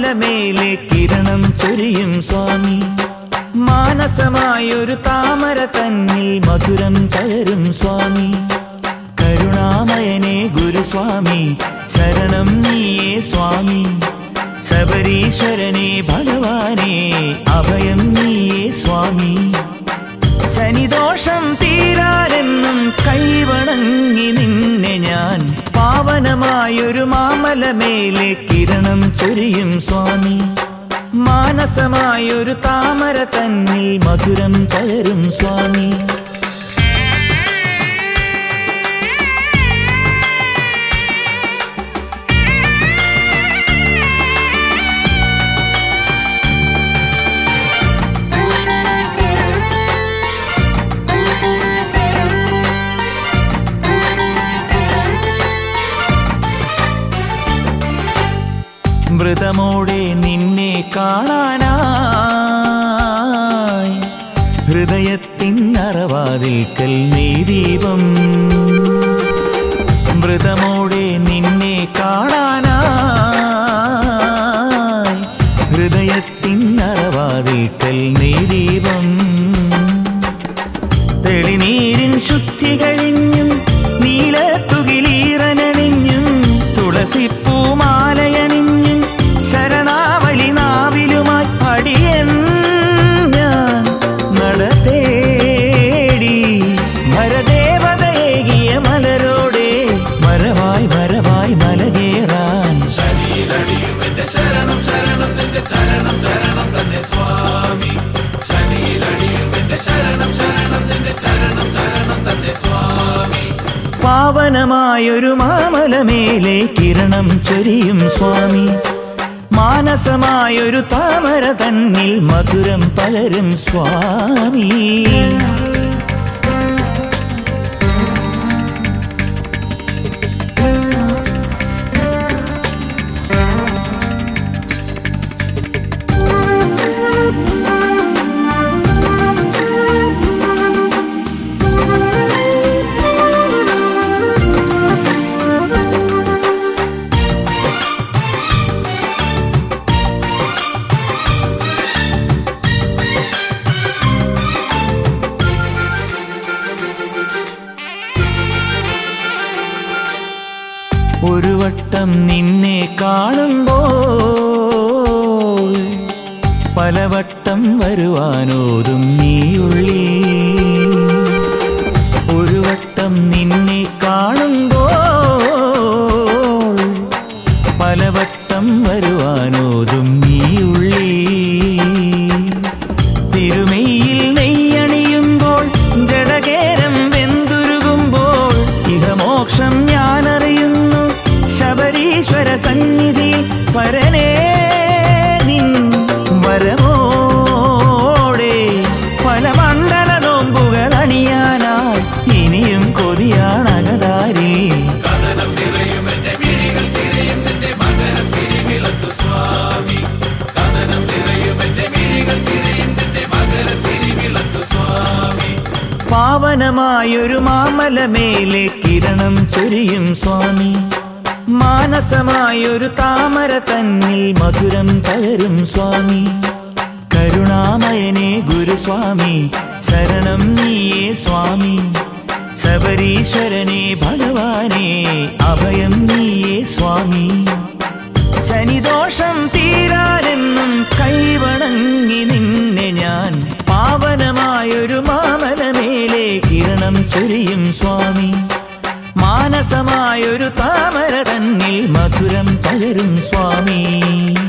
മാമലമേലെ കിരണം ചൊരിയും സ്വാമി മാനസമായൊരു താമര തന്നിൽ മധുരം കയറും സ്വാമി കരുണാമയനെ ഗുരുസ്വാമി ശരണം നീയേ സ്വാമി ശബരീശ്വരനെ ഭഗവാനെ അഭയം നീയേ സ്വാമി ശനിദോഷം തീരാനെന്നും കൈവണങ്ങി നിന്നെ ഞാൻ പാവനമായൊരു മാമലമേലെ കിരണം ചൊരിയും സ്വാമി മാനസമായൊരു താമര തന്നിൽ മധുരം കയറും സ്വാമി മൃതമോടെ നിന്നെ കാണാനായി ഹൃദയത്തിൻ അറവാതിൽക്കൽ നീ ദീപം മൃതമോടെ നിന്നെ കാണാനായി ഹൃദയത്തിൻ അറവാതിൽക്കൽ നീ ദീപം തെളിനീരിൻ ശുദ്ധി കഴിഞ്ഞും നീലത്തുകിലീറനണിഞ്ഞും തുളസിപ്പൂമാലയണിഞ്ഞും ശരണാവലി നാവിലുമായി അടിയൻ ഞാൻ നട തേടി ഭരദേവതയേകിയ മലരോടെ മരവായി മരവായി മലകേറാൻ പാവനമായൊരു മാമലമേലെ കിരണം ചൊരിയും സ്വാമി മാനസമായൊരു താമര തന്നിൽ മധുരം പകരും സ്വാമി ഒരു വട്ടം നിന്നെ കാണുമ്പോൾ പലവട്ടം വരുവാനോതും നീയുള്ളി ഒരു വട്ടം നിന്നെ കാണുമ്പോൾ പലവട്ടം വരുവാനോതും നീയുള്ളി തിരുമെയിൽ നെയ്യണിയുമ്പോൾ ജടകേരം വെന്തുരുകുമ്പോൾ ഇഹമോക്ഷം ഞാനറിയുന്നു ശബരീശ്വര സന്നിധി പരനേ നിൻ വരമോടെ പല മണ്ഡല നോമ്പുകൾ അണിയാനായി ഇനിയും കൊതിയാണകതാരി പാവനമായൊരു മാമലമേലെ കിരണം ചൊരിയും സ്വാമി മാനസമായൊരു താമര തന്നിൽ മധുരം കയറും സ്വാമി കരുണാമയനെ ഗുരുസ്വാമി ശരണം നീയേ സ്വാമി ശബരീശ്വരനെ ഭഗവാനെ അഭയം നീയേ സ്വാമി ശനിദോഷം തീരാനെന്നും കൈവണങ്ങി നിന്നെ ഞാൻ പാവനമായൊരു മാമലമേലെ കിരണം ചൊരിയും സ്വാമി മാനസമായൊരു താമര തന്നിൽ മധുരം പകരും സ്വാമി